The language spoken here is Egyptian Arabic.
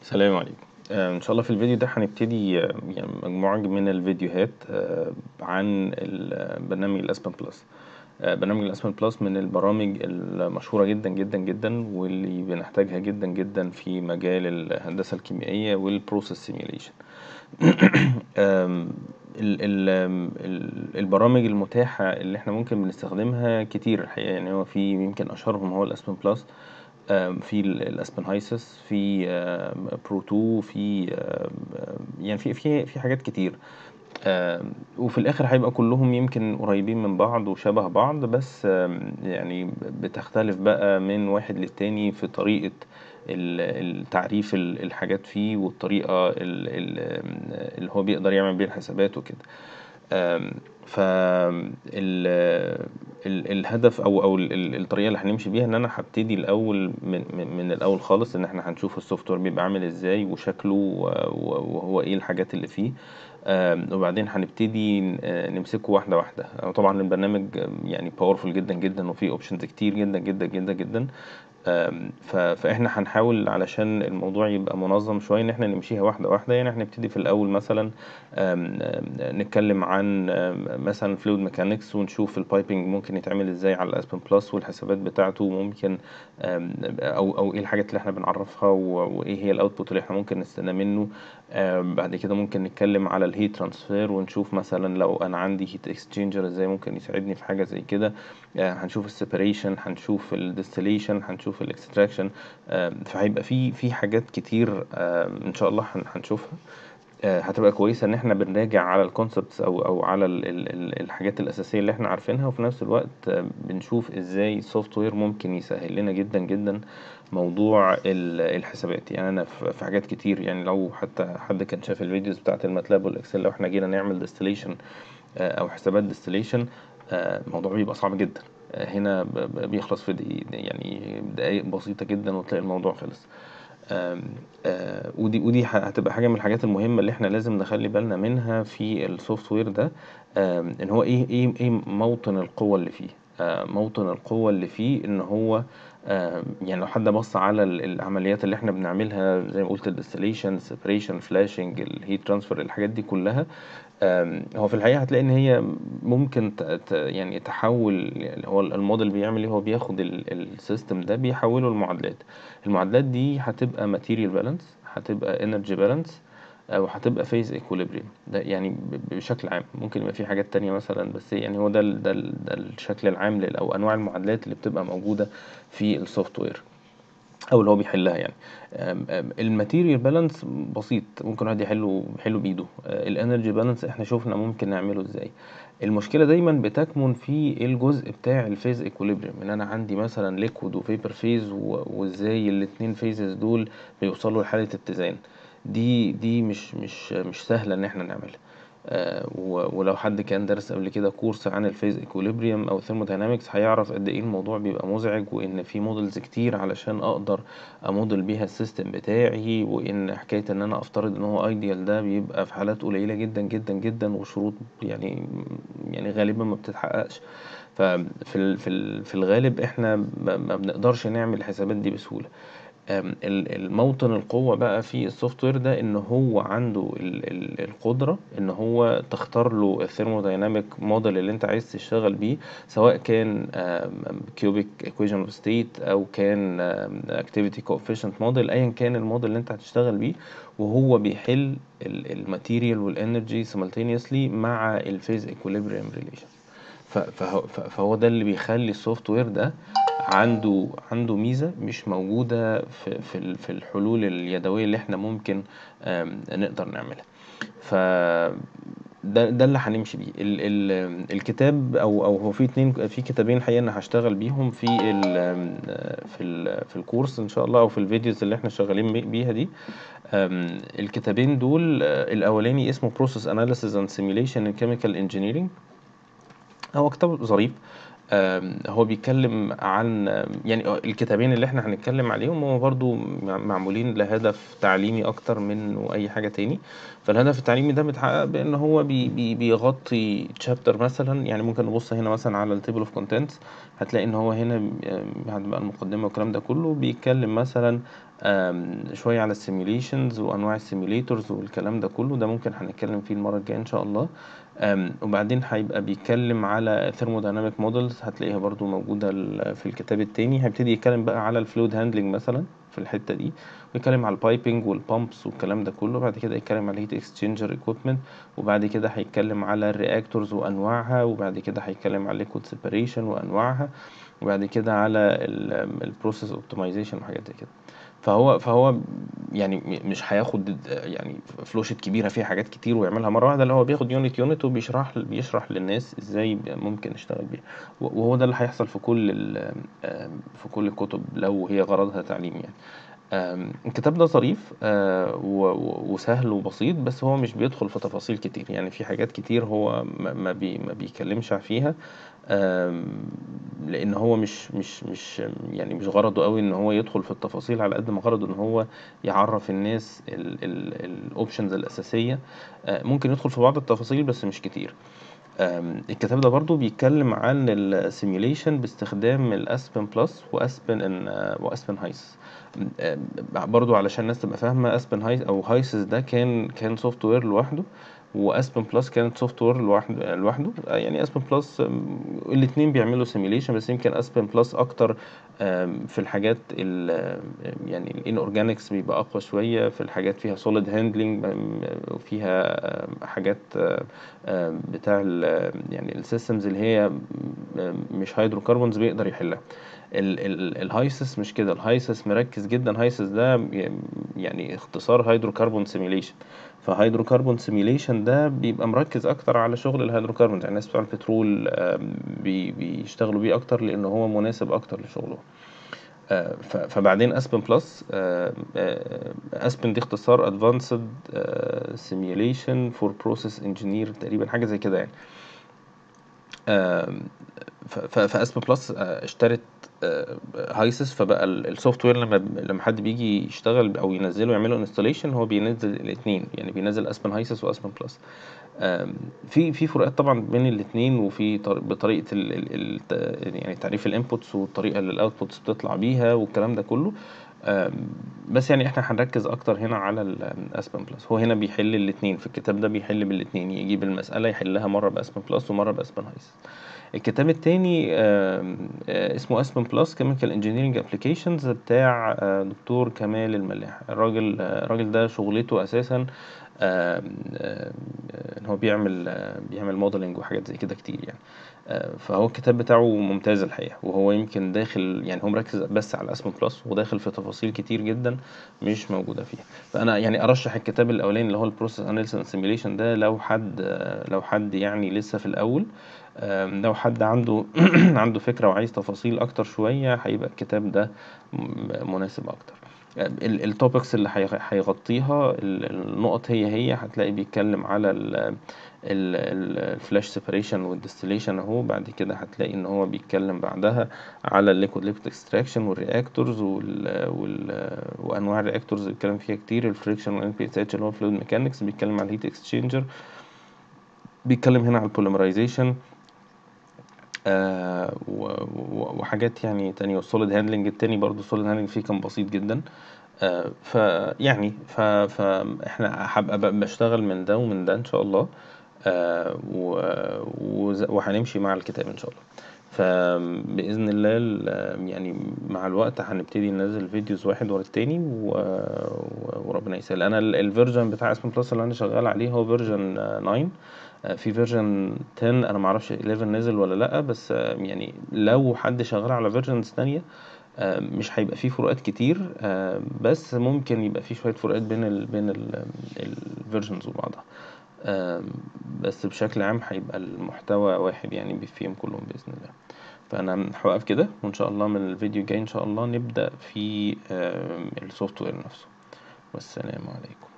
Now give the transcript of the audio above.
السلام عليكم آه، ان شاء الله في الفيديو ده هنبتدي آه، يعني مجموعة من الفيديوهات آه، عن ال- برنامج الاسبن بلس آه، برنامج الاسبن بلس من البرامج المشهورة جدا جدا جدا واللي بنحتاجها جدا جدا في مجال الهندسة الكيميائية والبروسيس سيميوليشن ال- ال- ال- البرامج المتاحة اللي احنا ممكن بنستخدمها كتير الحقيقة يعني هو في يمكن أشهرهم هو الأسبن بلس آم، في ال- الأسبن هايسس في آم، برو 2 في آم، يعني في في في حاجات كتير آم، وفي الآخر هيبقى كلهم يمكن قريبين من بعض وشبه بعض بس آم، يعني بتختلف بقى من واحد للتاني في طريقة ال- التعريف ال- الحاجات فيه والطريقة ال- ال- اللي هو بيقدر يعمل بيها الحسابات وكده ف الهدف او او ال- ال- الطريقه اللي هنمشي بيها ان انا هبتدي الاول من من من الاول خالص ان احنا هنشوف السوفت وير بيبقى عامل ازاي وشكله و- و- وهو ايه الحاجات اللي فيه آم، وبعدين هنبتدي ن- آه، نمسكه واحده واحده آه، طبعا البرنامج آم، يعني باورفul جدا جدا وفيه اوبشنز كتير جدا جدا جدا جدا آم، ف- فاحنا هنحاول علشان الموضوع يبقى منظم شويه ان احنا نمشيها واحده واحده يعني احنا نبتدي في الاول مثلا آم، آم، نتكلم عن آم، مثلا فلويد ميكانكس ونشوف البايبنج ممكن يتعمل ازاي على الاسبن بلس والحسابات بتاعته ممكن آم، او او ايه الحاجات اللي احنا بنعرفها و- وايه هي الاوتبوت اللي احنا ممكن نستنى منه آم، بعد كده ممكن نتكلم على الهيت ترانسفير ونشوف مثلا لو انا عندي هيت اكسشينجر ازاي ممكن يساعدني في حاجه زي كده آه، هنشوف السيبريشن هنشوف الديستليشن هنشوف الاكستراكشن فهيبقى في في حاجات كتير آم، ان شاء الله هن- هنشوفها آه، هتبقى كويسة إن إحنا بنراجع على الكونسبتس أو أو على ال ال ال الحاجات الأساسية اللي إحنا عارفينها وفي نفس الوقت آه، بنشوف إزاي السوفت وير ممكن يسهل لنا جدا جدا موضوع ال- الحسابات يعني أنا في في حاجات كتير يعني لو حتى حد كان شاف الفيديوز بتاعة الماتلاب والإكسل لو إحنا جينا نعمل ديستليشن أو حسابات ديستليشن الموضوع بيبقى صعب جدا آه، هنا ب- ب- بيخلص في دقيق يعني دقايق بسيطة جدا وتلاقي الموضوع خلص آم، آه، ودي ودي ه- هتبقى حاجة من الحاجات المهمة اللي احنا لازم نخلي بالنا منها في السوفت وير ده آم، ان هو ايه ايه ايه موطن القوة اللي فيه آه، موطن القوة اللي فيه ان هو آم، يعني لو حد بص على ال- العمليات اللي احنا بنعملها زي ما قلت الديستليشن سيبريشن فلاشنج الهيت ترانسفير الحاجات دي كلها آم، هو في الحقيقة هتلاقي إن هي ممكن ت- ت- يعني تحول يعني هو الموديل بيعمل إيه هو بياخد السيستم ده بيحوله لمعادلات المعادلات دي هتبقى material balance هتبقى energy balance أو هتبقى phase equilibrium ده يعني ب- بشكل عام ممكن يبقى في حاجات تانية مثلا بس يعني هو ده ال- ده ال- ده الشكل العام لل- أو أنواع المعادلات اللي بتبقى موجودة في السوفت وير او اللي هو بيحلها يعني الماتيريال بالانس بسيط ممكن واحد يحله يحله بايده الانرجي بالانس احنا شفنا ممكن نعمله ازاي المشكله دايما بتكمن في الجزء بتاع الفيز ايكوليبريم ان انا عندي مثلا ليكويد وفيبر فيز وازاي الاتنين فيزز دول بيوصلوا لحاله اتزان دي دي مش مش مش سهله ان احنا نعملها آه، و- ولو حد كان درس قبل كده كورس عن الفيز ايكوليبريم او الثيرموداينامكس هيعرف قد ايه الموضوع بيبقى مزعج وان في موديلز كتير علشان اقدر اموديل بيها السيستم بتاعي وان حكايه ان انا افترض ان هو ايديال ده بيبقى في حالات قليله جدا جدا جدا وشروط يعني يعني غالبا ما بتتحققش ففي ال- في ال- في الغالب احنا ما ما بنقدرش نعمل الحسابات دي بسهوله أم، ال- الموطن القوة بقى في السوفت وير ده ان هو عنده ال- ال- القدرة ان هو تختار له الثيرمودايناميك موديل اللي انت عايز تشتغل بيه سواء كان كيوبيك ايكويشن اوف ستيت او كان اكتيفيتي كوفيشنت موديل ايا كان الموديل اللي انت هتشتغل بيه وهو بيحل الماتيريال والانرجي simultaneously مع الفيز ايكوليبريم ريليشن فهو, فهو ده اللي بيخلي السوفت وير ده عنده عنده ميزة مش موجودة في في ال- في الحلول اليدوية اللي احنا ممكن آم، نقدر نعملها ف ده ده اللي هنمشي بيه ال ال الكتاب او او هو في اتنين في كتابين الحقيقه انا هشتغل بيهم في ال في ال في الكورس ان شاء الله او في الفيديوز اللي احنا شغالين بي- بيها دي أم، الكتابين دول آه، الاولاني اسمه Process Analysis and Simulation in Chemical Engineering هو كتاب ظريف آم، هو بيتكلم عن يعني الكتابين اللي احنا هنتكلم عليهم هو برضو مع- معمولين لهدف تعليمي اكتر من اي حاجة تاني فالهدف التعليمي ده بيتحقق بان هو بي بي بيغطي تشابتر مثلا يعني ممكن نبص هنا مثلا على التيبل اوف كونتنتس هتلاقي ان هو هنا آم، هتبقى المقدمة والكلام ده كله بيتكلم مثلا آم، شوية على السيميوليشنز وأنواع السيميوليتورز والكلام ده كله ده ممكن هنتكلم فيه المرة الجاية إن شاء الله آم، وبعدين هيبقى بيتكلم على thermodynamic مودلز هتلاقيها برضو موجودة ال- في الكتاب التاني هيبتدي يتكلم بقى على الفلويد هاندلنج مثلا في الحتة دي ويتكلم على البايبنج والبامبس والكلام ده كله بعد كده يتكلم على الهيت اكسشينجر ايكويبمنت وبعد كده هيتكلم على الرياكتورز وانواعها وبعد كده هيتكلم على الليكويد سيبريشن وانواعها وبعد كده على البروسيس اوبتمايزيشن وحاجات زي كده فهو فهو يعني م- مش هياخد يعني فلوشت كبيره فيها حاجات كتير ويعملها مره واحده اللي هو بياخد يونت يونت وبيشرح بيشرح للناس ازاي ممكن نشتغل بيها وهو ده اللي هيحصل في كل ال- في كل الكتب لو هي غرضها تعليم يعني آم، الكتاب ده ظريف آه، و- و- وسهل وبسيط بس هو مش بيدخل في تفاصيل كتير يعني في حاجات كتير هو ما ما بي ما بيكلمش فيها آم، لان هو مش مش مش يعني مش غرضه قوي ان هو يدخل في التفاصيل على قد ما غرضه ان هو يعرف الناس الاوبشنز الاساسيه آه، ممكن يدخل في بعض التفاصيل بس مش كتير آم، الكتاب ده برضو بيتكلم عن السيميوليشن باستخدام الاسبن بلس واسبن ان واسبن هايس آم، برضو علشان الناس تبقى فاهمه اسبن هايس او هايسس ده كان كان سوفت وير لوحده واسبن بلس كانت سوفت وير لوحده لوحده آه، يعني اسبن بلس الاثنين بيعملوا سيميوليشن بس يمكن اسبن بلس اكتر آم، في الحاجات ال يعني الان اورجانكس بيبقى اقوى شويه في الحاجات فيها سوليد هاندلنج وفيها آم، حاجات آم، آم، بتاع ال يعني السيستمز اللي هي م- مش هيدروكربونز بيقدر يحلها ال- ال- الهايسس مش كده الهايسس مركز جدا هايسس ده ي- يعني اختصار هيدروكربون سيميليشن فهيدروكربون سيميليشن ده بيبقى مركز اكتر على شغل الهيدروكربون يعني الناس بتوع البترول آم، بي- بيشتغلوا بيه اكتر لان هو مناسب اكتر لشغلهم آه، ف- فبعدين اسبن بلس اسبن دي اختصار ادفانسد سيميوليشن فور بروسيس انجينير تقريبا حاجه زي كده يعني فاسبن بلس اشترت آه، هايسس فبقى السوفت وير لما لما حد بيجي يشتغل او ينزله يعمله انستليشن هو بينزل الاثنين يعني بينزل اسبن هايسس واسبن بلس آم، في في فروقات طبعا بين الاثنين وفي طر- بطريقه ال ال ال يعني تعريف الانبوتس والطريقه اللي الاوتبوتس بتطلع بيها والكلام ده كله آم، بس يعني احنا هنركز اكتر هنا على الاسبن بلس هو هنا بيحل الاثنين في الكتاب ده بيحل بالاثنين يجيب المساله يحلها مره باسبن بلس ومره باسبن هايس الكتاب التاني آم، آه، اسمه اسبن بلس كيميكال انجينيرنج ابلكيشنز بتاع آه، دكتور كمال الملاح الراجل آه، الراجل ده شغلته اساسا آم، آم، ان هو بيعمل آه، بيعمل موديلنج وحاجات زي كده كتير يعني آه، فهو الكتاب بتاعه ممتاز الحقيقة وهو يمكن داخل يعني هو مركز بس على اسم بلس وداخل في تفاصيل كتير جدا مش موجودة فيها فأنا يعني أرشح الكتاب الأولاني اللي هو البروسيس اناليسيس سيميوليشن ده لو حد آه، لو حد يعني لسه في الأول آم، لو حد عنده عنده فكرة وعايز تفاصيل أكتر شوية هيبقى الكتاب ده م- مناسب أكتر التوبكس اللي هي- هيغطيها ال- النقط هي هي هتلاقي بيتكلم على الفلاش سيبريشن والديستليشن اهو بعد كده هتلاقي ان هو بيتكلم بعدها على الليكويد ليكويد اكستراكشن والرياكتورز وال وال وانواع الرياكتورز بيتكلم فيها كتير الفريكشن والان بي اتش اللي هو فلويد ميكانكس بيتكلم على الهيت اكسشينجر بيتكلم هنا على البوليمرايزيشن آه و- و- وحاجات يعني تانية والسوليد هاندلنج التاني برضو السوليد هاندلنج فيه كان بسيط جدا آه فيعني ف فاحنا هبقى ب- بشتغل من ده ومن ده ان شاء الله آه و- وز- وهنمشي مع الكتاب ان شاء الله فبإذن الله ال- يعني مع الوقت هنبتدي ننزل فيديوز واحد ورا التاني و... و- وربنا يسهل انا ال- الفيرجن بتاع اسم بلس اللي انا شغال عليه هو فيرجن 9 آه، في فيرجن 10 انا معرفش 11 نزل ولا لا بس آه، يعني لو حد شغال على فيرجنز تانية آه، مش هيبقى فيه فروقات كتير آه، بس ممكن يبقى فيه شوية فروقات بين ال بين الفيرجنز وبعضها آم، بس بشكل عام هيبقى المحتوى واحد يعني بيفيهم كلهم بإذن الله فأنا هوقف كده وإن شاء الله من الفيديو الجاي إن شاء الله نبدأ في السوفت وير نفسه والسلام عليكم